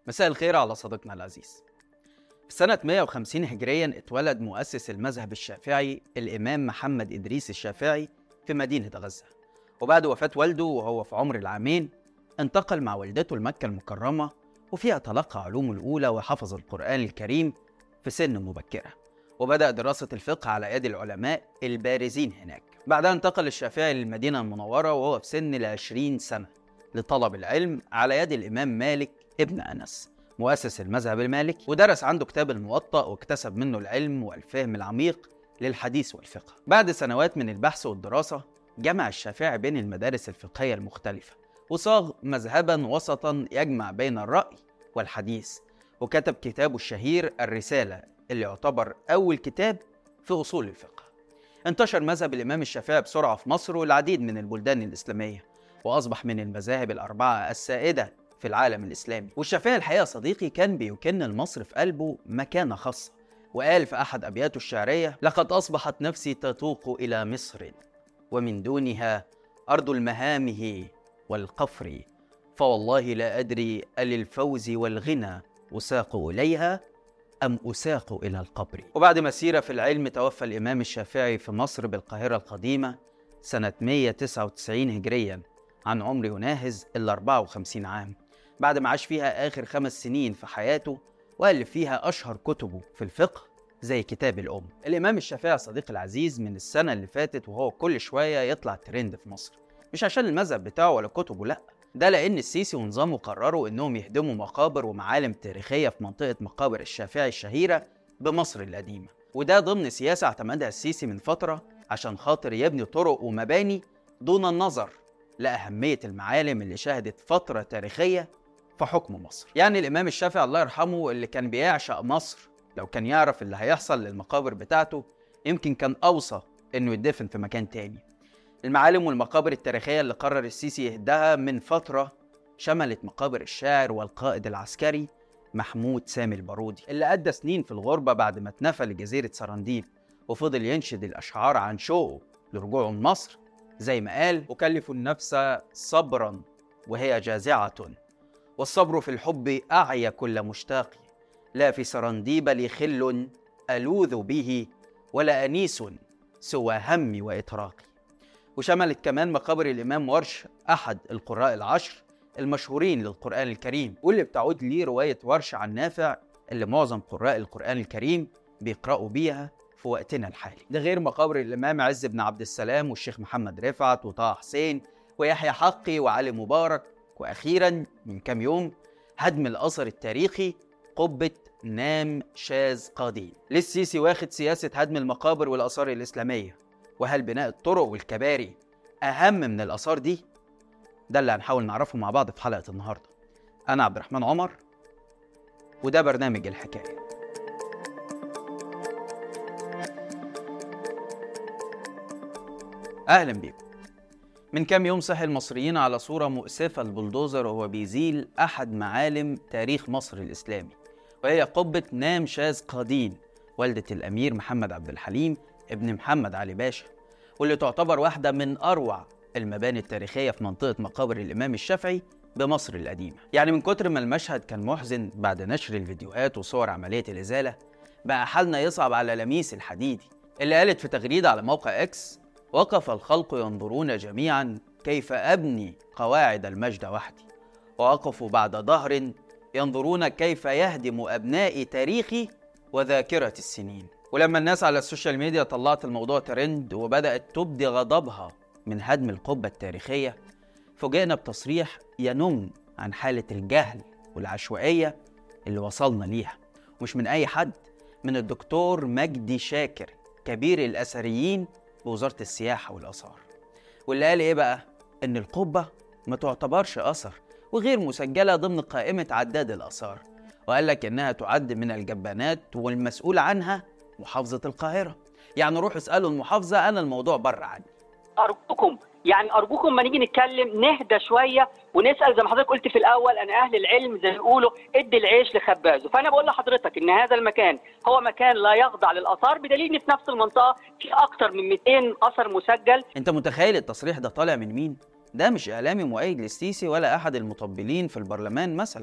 مساء الخير على صديقنا العزيز في سنة 150 هجريا اتولد مؤسس المذهب الشافعي الإمام محمد إدريس الشافعي في مدينة غزة وبعد وفاة والده وهو في عمر العامين انتقل مع والدته لمكة المكرمة وفيها تلقى علومه الأولى وحفظ القرآن الكريم في سن مبكرة وبدأ دراسة الفقه على يد العلماء البارزين هناك بعدها انتقل الشافعي للمدينة المنورة وهو في سن العشرين سنة لطلب العلم على يد الإمام مالك ابن أنس مؤسس المذهب المالكي ودرس عنده كتاب الموطأ واكتسب منه العلم والفهم العميق للحديث والفقه بعد سنوات من البحث والدراسة جمع الشافعي بين المدارس الفقهية المختلفة وصاغ مذهبا وسطا يجمع بين الرأي والحديث وكتب كتابه الشهير الرسالة اللي يعتبر أول كتاب في أصول الفقه انتشر مذهب الإمام الشافعي بسرعة في مصر والعديد من البلدان الإسلامية وأصبح من المذاهب الأربعة السائدة في العالم الإسلامي والشافعي الحقيقة صديقي كان بيكن لمصر في قلبه مكانة خاصة وقال في أحد أبياته الشعرية لقد أصبحت نفسي تتوق إلى مصر ومن دونها أرض المهامه والقفر فوالله لا أدري أللفوز والغنى أساق إليها أم أساق إلى القبر وبعد مسيرة في العلم توفى الإمام الشافعي في مصر بالقاهرة القديمة سنة 199 هجريا عن عمر يناهز ال 54 عام بعد ما عاش فيها آخر خمس سنين في حياته وألف فيها أشهر كتبه في الفقه زي كتاب الأم الإمام الشافعي صديقي العزيز من السنة اللي فاتت وهو كل شوية يطلع ترند في مصر مش عشان المذهب بتاعه ولا كتبه لأ ده لأن السيسي ونظامه قرروا إنهم يهدموا مقابر ومعالم تاريخية في منطقة مقابر الشافعي الشهيرة بمصر القديمة وده ضمن سياسة اعتمدها السيسي من فترة عشان خاطر يبني طرق ومباني دون النظر لأهمية المعالم اللي شهدت فترة تاريخية في حكم مصر يعني الإمام الشافعي الله يرحمه اللي كان بيعشق مصر لو كان يعرف اللي هيحصل للمقابر بتاعته يمكن كان أوصى إنه يدفن في مكان تاني المعالم والمقابر التاريخية اللي قرر السيسي يهدها من فترة شملت مقابر الشاعر والقائد العسكري محمود سامي البارودي اللي أدى سنين في الغربة بعد ما اتنفى لجزيرة سرانديب وفضل ينشد الأشعار عن شوقه لرجوعه لمصر زي ما قال أكلف النفس صبرا وهي جازعة والصبر في الحب أعيا كل مشتاق لا في سرنديب لي خل ألوذ به ولا أنيس سوى همي وإطراقي وشملت كمان مقابر الإمام ورش أحد القراء العشر المشهورين للقرآن الكريم واللي بتعود ليه رواية ورش عن نافع اللي معظم قراء القرآن الكريم بيقرأوا بيها في وقتنا الحالي ده غير مقابر الإمام عز بن عبد السلام والشيخ محمد رفعت وطه حسين ويحيى حقي وعلي مبارك وأخيرا من كام يوم هدم الأثر التاريخي قبة نام شاذ قادين للسيسي واخد سياسة هدم المقابر والآثار الإسلامية وهل بناء الطرق والكباري أهم من الآثار دي؟ ده اللي هنحاول نعرفه مع بعض في حلقة النهاردة أنا عبد الرحمن عمر وده برنامج الحكاية أهلا بيكم من كام يوم صحي المصريين على صورة مؤسفة البلدوزر وهو بيزيل أحد معالم تاريخ مصر الإسلامي وهي قبة نام شاذ قادين والدة الأمير محمد عبد الحليم ابن محمد علي باشا واللي تعتبر واحدة من أروع المباني التاريخية في منطقة مقابر الإمام الشافعي بمصر القديمة يعني من كتر ما المشهد كان محزن بعد نشر الفيديوهات وصور عملية الإزالة بقى حالنا يصعب على لميس الحديدي اللي قالت في تغريدة على موقع إكس وقف الخلق ينظرون جميعا كيف أبني قواعد المجد وحدي ووقفوا بعد ظهر ينظرون كيف يهدم أبنائي تاريخي وذاكرة السنين ولما الناس على السوشيال ميديا طلعت الموضوع ترند وبدأت تبدي غضبها من هدم القبة التاريخية فوجئنا بتصريح ينم عن حالة الجهل والعشوائية اللي وصلنا ليها مش من أي حد من الدكتور مجدي شاكر كبير الأثريين بوزارة السياحة والآثار واللي قال إيه بقى؟ إن القبة ما تعتبرش أثر وغير مسجلة ضمن قائمة عداد الآثار وقال لك إنها تعد من الجبانات والمسؤول عنها محافظة القاهرة يعني روحوا اسألوا المحافظة أنا الموضوع بره عني ارجوكم يعني ارجوكم ما نيجي نتكلم نهدى شويه ونسال زي ما حضرتك قلت في الاول انا اهل العلم زي ما بيقولوا ادي العيش لخبازه فانا بقول لحضرتك ان هذا المكان هو مكان لا يخضع للاثار بدليل ان في نفس المنطقه في اكثر من 200 اثر مسجل أنت متخيل التصريح ده طالع من مين؟ ده مش إعلامي مؤيد للسيسي ولا أحد المطبلين في البرلمان مثلا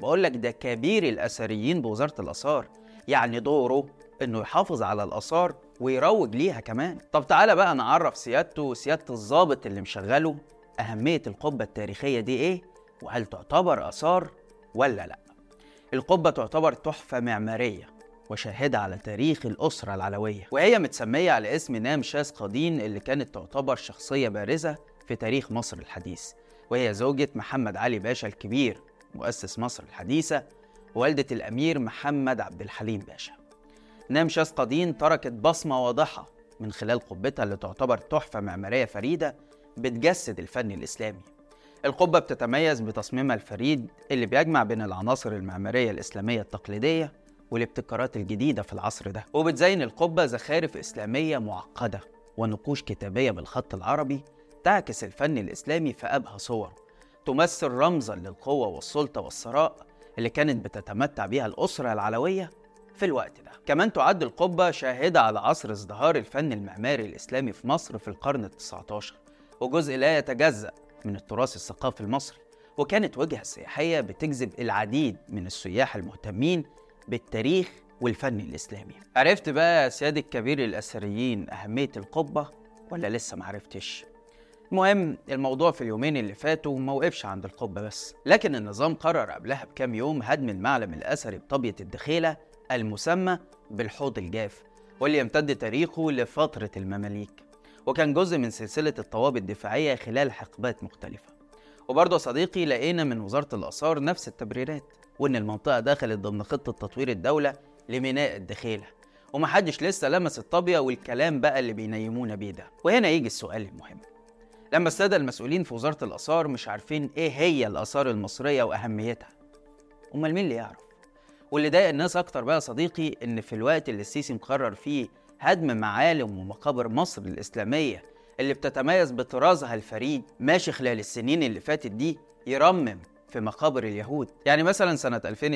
بقول لك ده كبير الأثريين بوزارة الآثار يعني دوره إنه يحافظ على الآثار ويروج ليها كمان طب تعالى بقى نعرف سيادته وسيادة الضابط اللي مشغله أهمية القبة التاريخية دي إيه وهل تعتبر آثار ولا لأ القبة تعتبر تحفة معمارية وشاهدة على تاريخ الأسرة العلوية وهي متسمية على اسم نام شاس قدين اللي كانت تعتبر شخصية بارزة في تاريخ مصر الحديث وهي زوجة محمد علي باشا الكبير مؤسس مصر الحديثة ووالدة الأمير محمد عبد الحليم باشا نام شاس قدين تركت بصمة واضحة من خلال قبتها اللي تعتبر تحفة معمارية فريدة بتجسد الفن الإسلامي القبة بتتميز بتصميمها الفريد اللي بيجمع بين العناصر المعمارية الإسلامية التقليدية والابتكارات الجديدة في العصر ده وبتزين القبة زخارف إسلامية معقدة ونقوش كتابية بالخط العربي تعكس الفن الإسلامي في أبهى صوره تمثل رمزا للقوة والسلطة والثراء اللي كانت بتتمتع بها الأسرة العلوية في الوقت ده كمان تعد القبة شاهدة على عصر ازدهار الفن المعماري الإسلامي في مصر في القرن ال19 وجزء لا يتجزأ من التراث الثقافي المصري وكانت وجهة سياحية بتجذب العديد من السياح المهتمين بالتاريخ والفن الإسلامي عرفت بقى يا سيادة كبير الأثريين أهمية القبة ولا لسه معرفتش؟ المهم الموضوع في اليومين اللي فاتوا ما وقفش عند القبة بس لكن النظام قرر قبلها بكام يوم هدم المعلم الأثري بطبية الدخيلة المسمى بالحوض الجاف واللي يمتد تاريخه لفترة المماليك وكان جزء من سلسلة الطوابع الدفاعية خلال حقبات مختلفة وبرضه صديقي لقينا من وزارة الآثار نفس التبريرات وإن المنطقة دخلت ضمن خطة تطوير الدولة لميناء الدخيلة ومحدش لسه لمس الطابية والكلام بقى اللي بينيمونا بيه ده وهنا يجي السؤال المهم لما السادة المسؤولين في وزارة الآثار مش عارفين إيه هي الآثار المصرية وأهميتها أمال مين اللي يعرف؟ واللي ضايق الناس أكتر بقى يا صديقي إن في الوقت اللي السيسي مقرر فيه هدم معالم ومقابر مصر الإسلامية اللي بتتميز بطرازها الفريد ماشي خلال السنين اللي فاتت دي يرمم في مقابر اليهود يعني مثلا سنة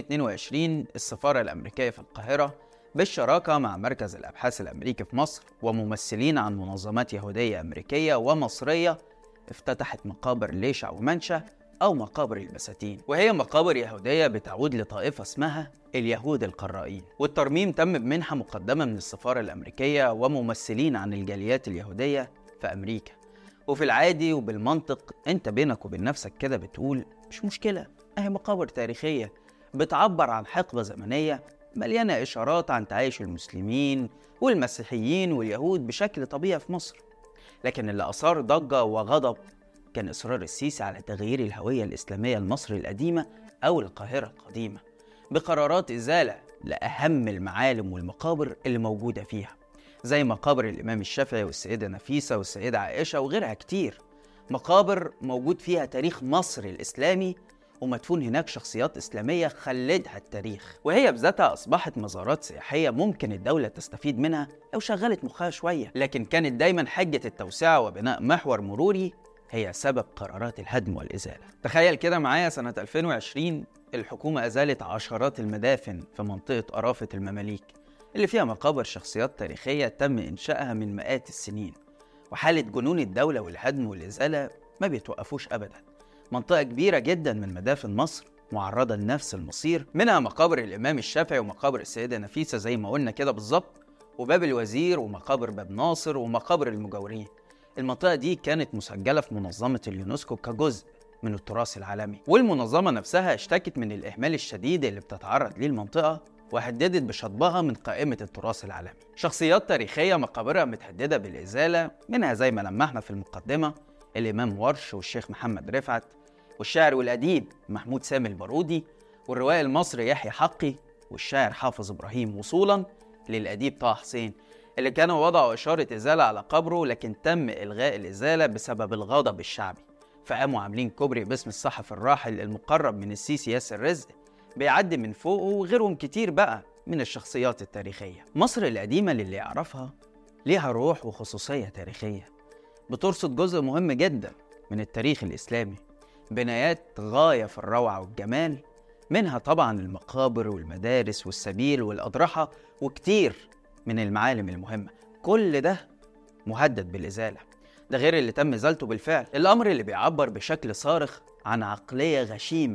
2022 السفارة الأمريكية في القاهرة بالشراكة مع مركز الأبحاث الأمريكي في مصر وممثلين عن منظمات يهودية أمريكية ومصرية افتتحت مقابر ليشع ومنشا أو مقابر البساتين وهي مقابر يهودية بتعود لطائفة اسمها اليهود القرائين والترميم تم بمنحة مقدمة من السفارة الأمريكية وممثلين عن الجاليات اليهودية في أمريكا وفي العادي وبالمنطق انت بينك وبين نفسك كده بتقول مش مشكلة اهي مقابر تاريخية بتعبر عن حقبة زمنية مليانة إشارات عن تعايش المسلمين والمسيحيين واليهود بشكل طبيعي في مصر لكن اللي أثار ضجة وغضب كان إصرار السيسي على تغيير الهوية الإسلامية لمصر القديمة أو القاهرة القديمة بقرارات إزالة لأهم المعالم والمقابر اللي موجودة فيها زي مقابر الإمام الشافعي والسيدة نفيسة والسيدة عائشة وغيرها كتير مقابر موجود فيها تاريخ مصر الإسلامي ومدفون هناك شخصيات إسلامية خلدها التاريخ وهي بذاتها أصبحت مزارات سياحية ممكن الدولة تستفيد منها لو شغلت مخها شوية لكن كانت دايما حجة التوسعة وبناء محور مروري هي سبب قرارات الهدم والإزالة تخيل كده معايا سنة 2020 الحكومة أزالت عشرات المدافن في منطقة أرافة المماليك اللي فيها مقابر شخصيات تاريخية تم إنشائها من مئات السنين وحالة جنون الدولة والهدم والإزالة ما بيتوقفوش أبدا منطقة كبيرة جدا من مدافن مصر معرضة لنفس المصير منها مقابر الإمام الشافعي ومقابر السيدة نفيسة زي ما قلنا كده بالظبط وباب الوزير ومقابر باب ناصر ومقابر المجاورين المنطقة دي كانت مسجلة في منظمة اليونسكو كجزء من التراث العالمي والمنظمة نفسها اشتكت من الإهمال الشديد اللي بتتعرض ليه المنطقة وهددت بشطبها من قائمة التراث العالمي شخصيات تاريخية مقابرها متهددة بالإزالة منها زي ما لمحنا في المقدمة الإمام ورش والشيخ محمد رفعت والشاعر والأديب محمود سامي البارودي والروائي المصري يحيى حقي والشاعر حافظ إبراهيم وصولا للأديب طه حسين اللي كانوا وضعوا إشارة إزالة على قبره لكن تم إلغاء الإزالة بسبب الغضب الشعبي فقاموا عاملين كوبري باسم الصحفي الراحل المقرب من السيسي ياسر رزق بيعدي من فوقه وغيرهم كتير بقى من الشخصيات التاريخية مصر القديمة للي يعرفها ليها روح وخصوصية تاريخية بترصد جزء مهم جدا من التاريخ الإسلامي بنايات غاية في الروعة والجمال منها طبعا المقابر والمدارس والسبيل والأضرحة وكتير من المعالم المهمة كل ده مهدد بالإزالة ده غير اللي تم إزالته بالفعل الأمر اللي بيعبر بشكل صارخ عن عقلية غشيمة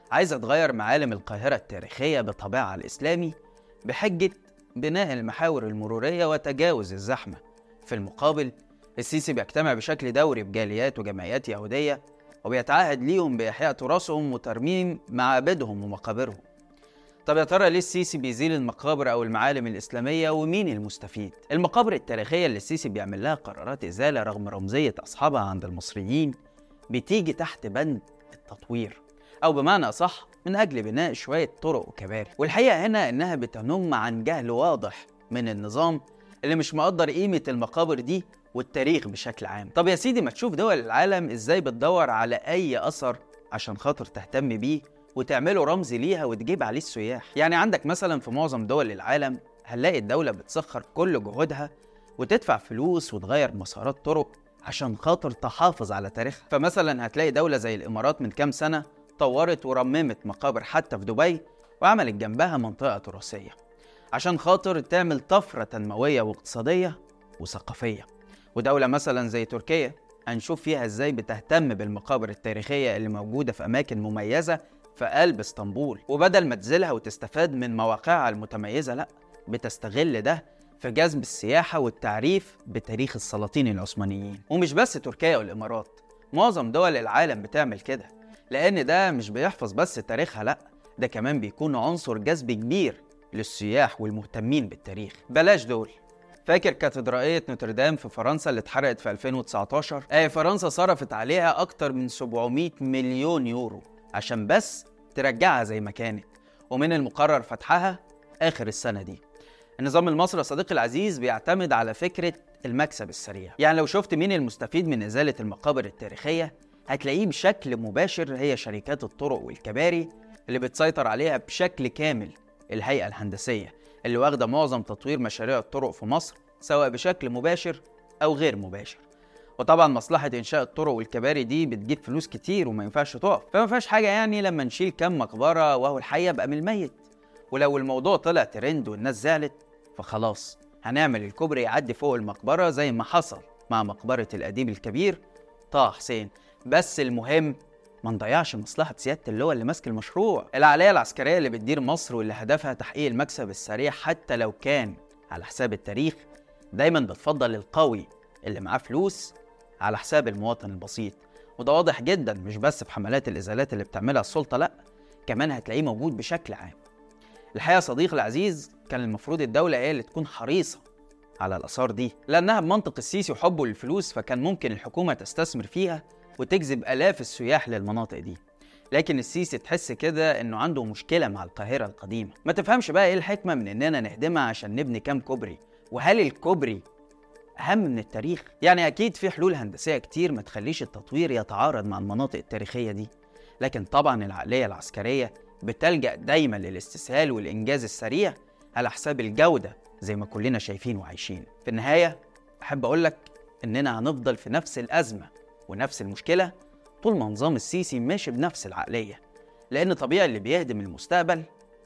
عايزة تغير معالم القاهرة التاريخية بطابعها الإسلامي بحجة بناء المحاور المرورية وتجاوز الزحمة في المقابل السيسي بيجتمع بشكل دوري بجاليات وجمعيات يهودية وبيتعهد ليهم بإحياء تراثهم وترميم معابدهم ومقابرهم طب يا ترى ليه السيسي بيزيل المقابر أو المعالم الإسلامية ومين المستفيد؟ المقابر التاريخية اللي السيسي بيعمل لها قرارات إزالة رغم رمزية أصحابها عند المصريين بتيجي تحت بند التطوير أو بمعنى أصح من أجل بناء شوية طرق وكباري والحقيقة هنا إنها بتنم عن جهل واضح من النظام اللي مش مقدر قيمة المقابر دي والتاريخ بشكل عام طب يا سيدي ما تشوف دول العالم إزاي بتدور على أي أثر عشان خاطر تهتم بيه وتعمله رمز ليها وتجيب عليه السياح يعني عندك مثلا في معظم دول العالم هنلاقي الدولة بتسخر كل جهودها وتدفع فلوس وتغير مسارات طرق عشان خاطر تحافظ على تاريخها فمثلا هتلاقي دولة زي الإمارات من كام سنة طورت ورممت مقابر حتى في دبي وعملت جنبها منطقة تراثية عشان خاطر تعمل طفرة تنموية واقتصادية وثقافية ودولة مثلا زي تركيا هنشوف فيها ازاي بتهتم بالمقابر التاريخية اللي موجودة في أماكن مميزة في قلب اسطنبول وبدل ما تزيلها وتستفاد من مواقعها المتميزة لأ بتستغل ده في جذب السياحة والتعريف بتاريخ السلاطين العثمانيين ومش بس تركيا والإمارات معظم دول العالم بتعمل كده لأن ده مش بيحفظ بس تاريخها لأ ده كمان بيكون عنصر جذب كبير للسياح والمهتمين بالتاريخ بلاش دول فاكر كاتدرائية نوتردام في فرنسا اللي اتحرقت في 2019 اي فرنسا صرفت عليها اكتر من 700 مليون يورو عشان بس ترجعها زي ما كانت ومن المقرر فتحها اخر السنة دي النظام المصري يا صديقي العزيز بيعتمد على فكرة المكسب السريع يعني لو شفت مين المستفيد من إزالة المقابر التاريخية هتلاقيه بشكل مباشر هي شركات الطرق والكباري اللي بتسيطر عليها بشكل كامل الهيئة الهندسية اللي واخدة معظم تطوير مشاريع الطرق في مصر سواء بشكل مباشر أو غير مباشر وطبعا مصلحة إنشاء الطرق والكباري دي بتجيب فلوس كتير وما ينفعش تقف فما فيهاش حاجة يعني لما نشيل كام مقبرة وهو الحي يبقى من الميت ولو الموضوع طلع ترند والناس زعلت فخلاص هنعمل الكوبري يعدي فوق المقبرة زي ما حصل مع مقبرة الأديب الكبير طه حسين بس المهم ما نضيعش مصلحة سيادة اللواء اللي ماسك المشروع العملية العسكرية اللي بتدير مصر واللي هدفها تحقيق المكسب السريع حتى لو كان على حساب التاريخ دايما بتفضل القوي اللي معاه فلوس على حساب المواطن البسيط وده واضح جدا مش بس في حملات الإزالات اللي بتعملها السلطة لأ كمان هتلاقيه موجود بشكل عام الحقيقة صديقي العزيز كان المفروض الدولة هي اللي تكون حريصة على الآثار دي لأنها بمنطق السيسي وحبه للفلوس فكان ممكن الحكومة تستثمر فيها وتجذب آلاف السياح للمناطق دي لكن السيسي تحس كده انه عنده مشكلة مع القاهرة القديمة ما تفهمش بقى ايه الحكمة من اننا نهدمها عشان نبني كام كوبري وهل الكوبري اهم من التاريخ يعني اكيد في حلول هندسية كتير ما تخليش التطوير يتعارض مع المناطق التاريخية دي لكن طبعا العقلية العسكرية بتلجأ دايما للاستسهال والإنجاز السريع على حساب الجودة زي ما كلنا شايفين وعايشين في النهاية أحب أقول لك إننا هنفضل في نفس الأزمة ونفس المشكلة طول ما نظام السيسي ماشي بنفس العقلية لأن طبيعي اللي بيهدم المستقبل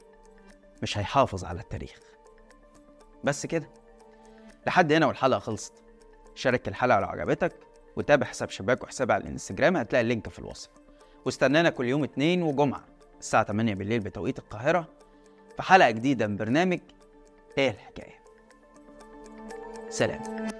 مش هيحافظ على التاريخ بس كده لحد هنا والحلقة خلصت شارك الحلقة لو عجبتك وتابع حساب شباك وحسابي على الانستجرام هتلاقي اللينك في الوصف واستنانا كل يوم اتنين وجمعة الساعة 8 بالليل بتوقيت القاهرة في حلقة جديدة من برنامج ايه الحكاية سلام